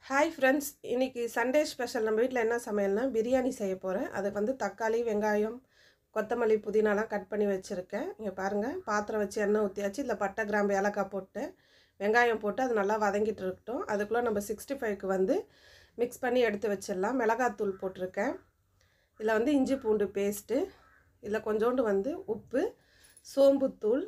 hi friends இன்னைக்கு Sunday special நம்ம வீட்டில் என்ன சமையல்னா பிரியாணி செய்ய போகிறேன் அதுக்கு வந்து தக்காளி வெங்காயம் கொத்தமல்லி புதினாலாம் கட் பண்ணி வச்சுருக்கேன் இங்கே பாருங்கள் பாத்திரம் வச்சு எண்ணெய் ஊற்றியாச்சு இதில் பட்டை கிராம்பு ஏலக்காய் போட்டு வெங்காயம் போட்டு அது நல்லா வதங்கிட்டு இருக்கட்டும் அதுக்குள்ளே நம்ம சிக்ஸ்டி ஃபைவ்க்கு வந்து மிக்ஸ் பண்ணி எடுத்து வச்சிடலாம் மிளகாத்தூள் போட்டிருக்கேன் இதில் வந்து இஞ்சி பூண்டு பேஸ்ட்டு இதில் கொஞ்சோண்டு வந்து உப்பு சோம்புத்தூள்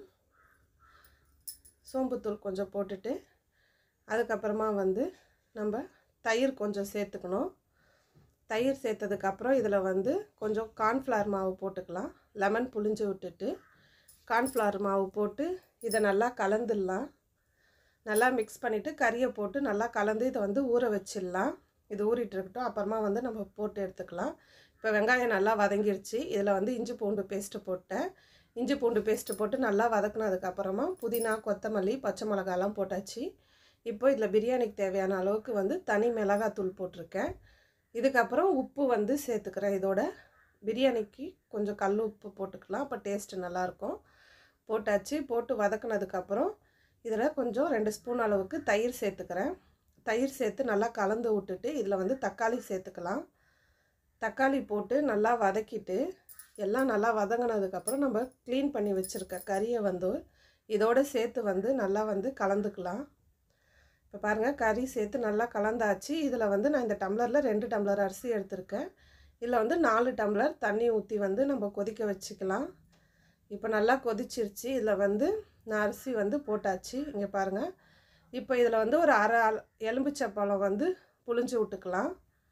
சோம்புத்தூள் கொஞ்சம் போட்டுட்டு அதுக்கப்புறமா வந்து நம்ம தயிர் கொஞ்சம் சேர்த்துக்கணும் தயிர் சேர்த்ததுக்கப்புறம் இதில் வந்து கொஞ்சம் கார்ன்ஃப்ளவர் மாவு போட்டுக்கலாம் லெமன் புளிஞ்சு விட்டுட்டு கார்ன்ஃப்ளவர் மாவு போட்டு இதை நல்லா கலந்துடலாம் நல்லா மிக்ஸ் பண்ணிவிட்டு கறியை போட்டு நல்லா கலந்து இதை வந்து ஊற வச்சிடலாம் இது ஊறிட்டு இருக்கட்டும் அப்புறமா வந்து நம்ம போட்டு எடுத்துக்கலாம் இப்போ வெங்காயம் நல்லா வதங்கிருச்சு இதில் வந்து இஞ்சி பூண்டு பேஸ்ட்டு போட்டேன் இஞ்சி பூண்டு பேஸ்ட்டு போட்டு நல்லா வதக்குனதுக்கப்புறமா புதினா கொத்தமல்லி பச்சை மிளகாலாம் போட்டாச்சு இப்போ இதில் பிரியாணிக்கு தேவையான அளவுக்கு வந்து தனி மிளகாத்தூள் போட்டிருக்கேன் இதுக்கப்புறம் உப்பு வந்து சேர்த்துக்கிறேன் இதோட பிரியாணிக்கு கொஞ்சம் கல் உப்பு போட்டுக்கலாம் அப்போ டேஸ்ட்டு நல்லாயிருக்கும் போட்டாச்சு போட்டு வதக்குனதுக்கப்புறம் இதில் கொஞ்சம் ரெண்டு ஸ்பூன் அளவுக்கு தயிர் சேர்த்துக்கிறேன் தயிர் சேர்த்து நல்லா கலந்து விட்டுட்டு இதில் வந்து தக்காளி சேர்த்துக்கலாம் தக்காளி போட்டு நல்லா வதக்கிட்டு எல்லாம் நல்லா வதங்கினதுக்கப்புறம் நம்ம க்ளீன் பண்ணி வச்சுருக்க கறியை வந்து இதோடு சேர்த்து வந்து நல்லா வந்து கலந்துக்கலாம் இப்போ பாருங்கள் கறி சேர்த்து நல்லா கலந்தாச்சு இதில் வந்து நான் இந்த டம்ளரில் ரெண்டு டம்ளர் அரிசி எடுத்திருக்கேன் இதில் வந்து நாலு டம்ளர் தண்ணி ஊற்றி வந்து நம்ம கொதிக்க வச்சுக்கலாம் இப்போ நல்லா கொதிச்சிருச்சு இதில் வந்து நான் அரிசி வந்து போட்டாச்சு இங்கே பாருங்கள் இப்போ இதில் வந்து ஒரு அரை எலும்பிச்சை பழம் வந்து புளிஞ்சு விட்டுக்கலாம்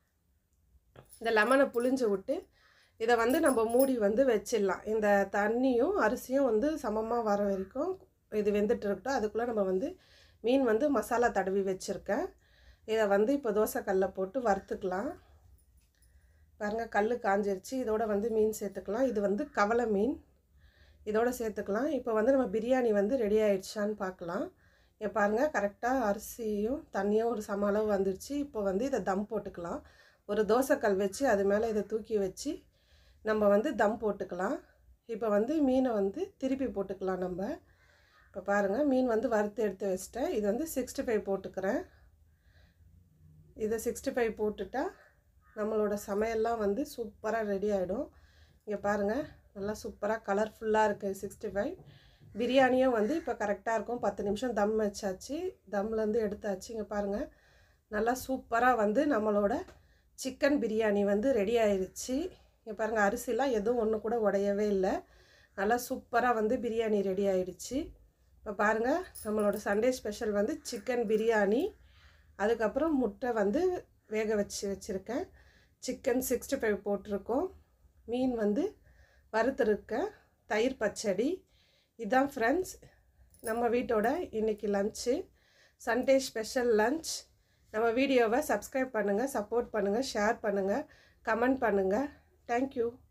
இந்த லெமனை புளிஞ்சு விட்டு இதை வந்து நம்ம மூடி வந்து வச்சிடலாம் இந்த தண்ணியும் அரிசியும் வந்து சமமாக வர வரைக்கும் இது வெந்துட்டு இருக்கட்டும் அதுக்குள்ளே நம்ம வந்து மீன் வந்து மசாலா தடவி வச்சுருக்கேன் இதை வந்து இப்போ தோசைக்கல்லில் போட்டு வறுத்துக்கலாம் பாருங்கள் கல் காஞ்சிருச்சு இதோட வந்து மீன் சேர்த்துக்கலாம் இது வந்து கவலை மீன் இதோட சேர்த்துக்கலாம் இப்போ வந்து நம்ம பிரியாணி வந்து ரெடி ஆயிடுச்சான்னு பார்க்கலாம் இங்கே பாருங்கள் கரெக்டாக அரிசியும் தண்ணியும் ஒரு சம அளவு வந்துருச்சு இப்போ வந்து இதை தம் போட்டுக்கலாம் ஒரு தோசைக்கல் வச்சு அது மேலே இதை தூக்கி வச்சு நம்ம வந்து தம் போட்டுக்கலாம் இப்போ வந்து மீனை வந்து திருப்பி போட்டுக்கலாம் நம்ம இப்போ பாருங்கள் மீன் வந்து வறுத்து எடுத்து வச்சிட்டேன் இது வந்து சிக்ஸ்டி ஃபைவ் போட்டுக்கிறேன் இதை சிக்ஸ்டி ஃபைவ் போட்டுட்டா நம்மளோட சமையல்லாம் வந்து சூப்பராக ரெடி ஆகிடும் இங்கே பாருங்கள் நல்லா சூப்பராக கலர்ஃபுல்லாக இருக்குது சிக்ஸ்டி ஃபைவ் பிரியாணியும் வந்து இப்போ கரெக்டாக இருக்கும் பத்து நிமிஷம் தம் வச்சாச்சு தம்லேருந்து எடுத்தாச்சு இங்கே பாருங்கள் நல்லா சூப்பராக வந்து நம்மளோட சிக்கன் பிரியாணி வந்து ரெடி ஆயிடுச்சு இங்கே பாருங்கள் அரிசிலாம் எதுவும் ஒன்று கூட உடையவே இல்லை நல்லா சூப்பராக வந்து பிரியாணி ரெடி ஆயிடுச்சு இப்போ பாருங்கள் நம்மளோட சண்டே ஸ்பெஷல் வந்து சிக்கன் பிரியாணி அதுக்கப்புறம் முட்டை வந்து வேக வச்சு வச்சுருக்கேன் சிக்கன் சிக்ஸ்டி ஃபைவ் போட்டிருக்கோம் மீன் வந்து வறுத்துருக்கேன் தயிர் பச்சடி இதுதான் ஃப்ரெண்ட்ஸ் நம்ம வீட்டோட இன்றைக்கி லன்ச்சு சண்டே ஸ்பெஷல் லன்ச் நம்ம வீடியோவை சப்ஸ்கிரைப் பண்ணுங்கள் சப்போர்ட் பண்ணுங்கள் ஷேர் பண்ணுங்கள் கமெண்ட் பண்ணுங்கள் தேங்க்யூ